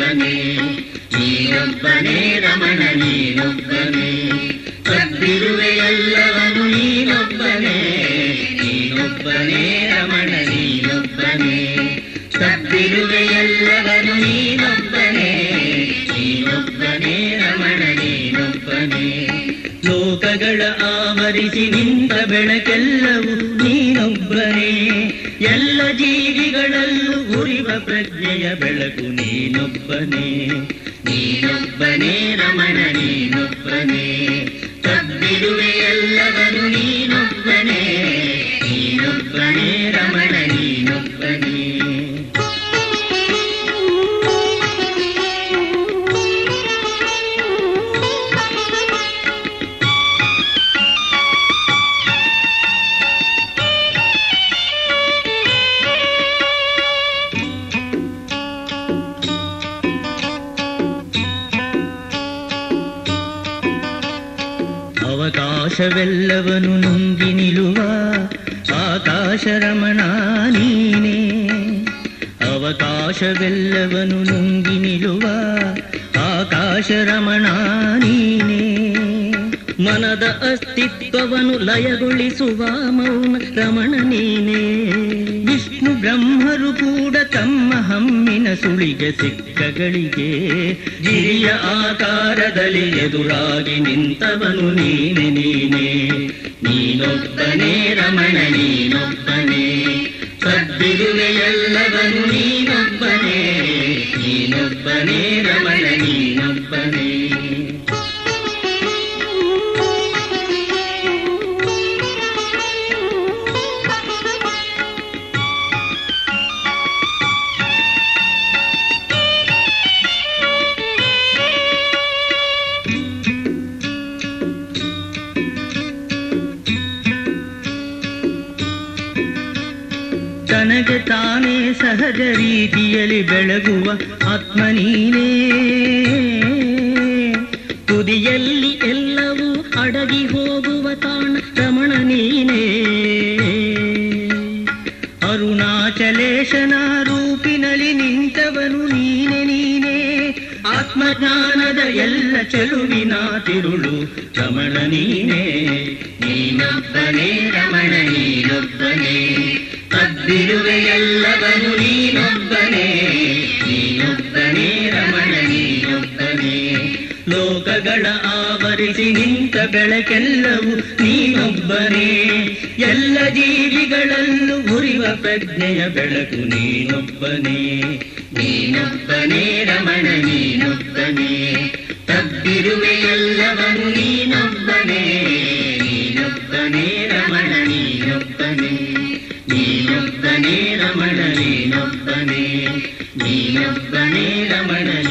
ನೀನೊಬ್ಬನೇ ನೀನೊಬ್ಬನೇ ರಮಣ ನೀನೊಬ್ಬನೇ ಸದ್ದಿರುವೆ ಎಲ್ಲವನು ನೀನೊಬ್ಬನೇ ನೀನೊಬ್ಬನೇ ರಮಣ ನೀನೊಬ್ಬನೇ ಸದ್ದಿರುವೆ ಎಲ್ಲವನು ನೀನೊಬ್ಬನೇ ನೀನೊಬ್ಬನೇ ರಮಣ ನೀನೊಬ್ಬನೇ ಲೋಕಗಳ ಆವರಿಸಿ ನಿಂತ ಬೆಳಕೆಲ್ಲವೂ ನೀನೊಬ್ಬನೇ ಎಲ್ಲ ಜೀವಿಗಳಲ್ಲೂ ಉರಿವ ಪ್ರಜ್ಞೆಯ ಬೆಳಕು ನೀನೊಬ್ಬನೇ ನೀನೊಬ್ಬನೇ ರಮಣ ನೀನೊಬ್ಬನೇ ಕಬ್ಬಿರುವೆ ಎಲ್ಲವನು ನೀನೊಬ್ಬನೇ ನೀನೊಬ್ಬನೇ ರಮಣ ನೀನೊಬ್ಬನೇ ಅವಕಾಶವೆಲ್ಲವನು ನುಂಗಿ ನಿಲ್ಲುವ ಆಕಾಶ ರಮಣ ನೀನೇ ಅವಕಾಶವೆಲ್ಲವನು ನುಂಗಿ ನಿಲ್ಲುವ ಆಕಾಶ ರಮಣ ನೀನೇ ಮನದ ಅಸ್ತಿತ್ವವನ್ನು ಲಯಗೊಳಿಸುವ ಮೌನ ರಮಣ ನೀನೇ ವಿಷ್ಣು ಬ್ರಹ್ಮರು ಕೂಡ ತಮ್ಮ ಹಮ್ಮಿನ ಸುಳಿಗೆ ಸಿಕ್ಕಗಳಿಗೆ ಗಿರಿಯ ಆಕಾರದಲ್ಲಿ ಎದುರಾಗಿ ನಿಂತವನು ನೀನೆ ನೀನೇ ನೀನೊಬ್ಬನೇ ರಮಣ ನೀನೊಬ್ಬನೇ ಸದ್ದಿರುವೆ ಎಲ್ಲವನು ನೀನೊಬ್ಬನೇ ನೀನೊಬ್ಬನೇ ರಮಣ ನೀನೊಬ್ಬನೇ ತನಗೆ ತಾನೇ ಸಹಜ ರೀತಿಯಲ್ಲಿ ಬೆಳಗುವ ಆತ್ಮ ನೀನೇ ತುದಿಯಲ್ಲಿ ಎಲ್ಲವೂ ಅಡಗಿ ಹೋಗುವ ತಾಣ ರಮಣ ನೀನೇ ಅರುಣಾಚಲೇಶನ ರೂಪಿನಲ್ಲಿ ನಿಂತವನು ನೀನೆ ನೀನೇ ಆತ್ಮಜ್ಞಾನದ ಎಲ್ಲ ಚೆಲುವಿನ ತಿರುಳು ರಮಣ ನೀನೇ ನೀನೊಬ್ಬನೇ ರಮಣ ನೀನೊಬ್ಬನೇ ಕದ್ದಿರುವೆ ಎಲ್ಲವನು ನೀನೊಬ್ಬನೇ ನೀನೊಬ್ಬನೇ ರಮಣ ನೀನೊಬ್ಬನೇ ಲೋಕಗಳ ಆವರಿಸಿ ನಿಂತ ಬೆಳಕೆಲ್ಲವೂ ನೀನೊಬ್ಬನೇ ಎಲ್ಲ ಜೀವಿಗಳಲ್ಲೂ ಉರಿವ ಪ್ರಜ್ಞೆಯ ಬೆಳಕು ನೀನೊಬ್ಬನೇ ನೀನೊಬ್ಬನೇ ರಮಣ ನೀನೊಬ್ಬನೇ ತಬ್ಬಿರುವೆ ಎಲ್ಲವನು ನೀನೊಬ್ಬನೇ ನೀನೊಬ್ಬನೇ ರಮಣ ನೀನೊಬ್ಬನೇ ನೀನೊಬ್ಬನೇ ರಮಣ ನೀನೊಬ್ಬನೇ ನೀನೊಬ್ಬನೇ ರಮಣ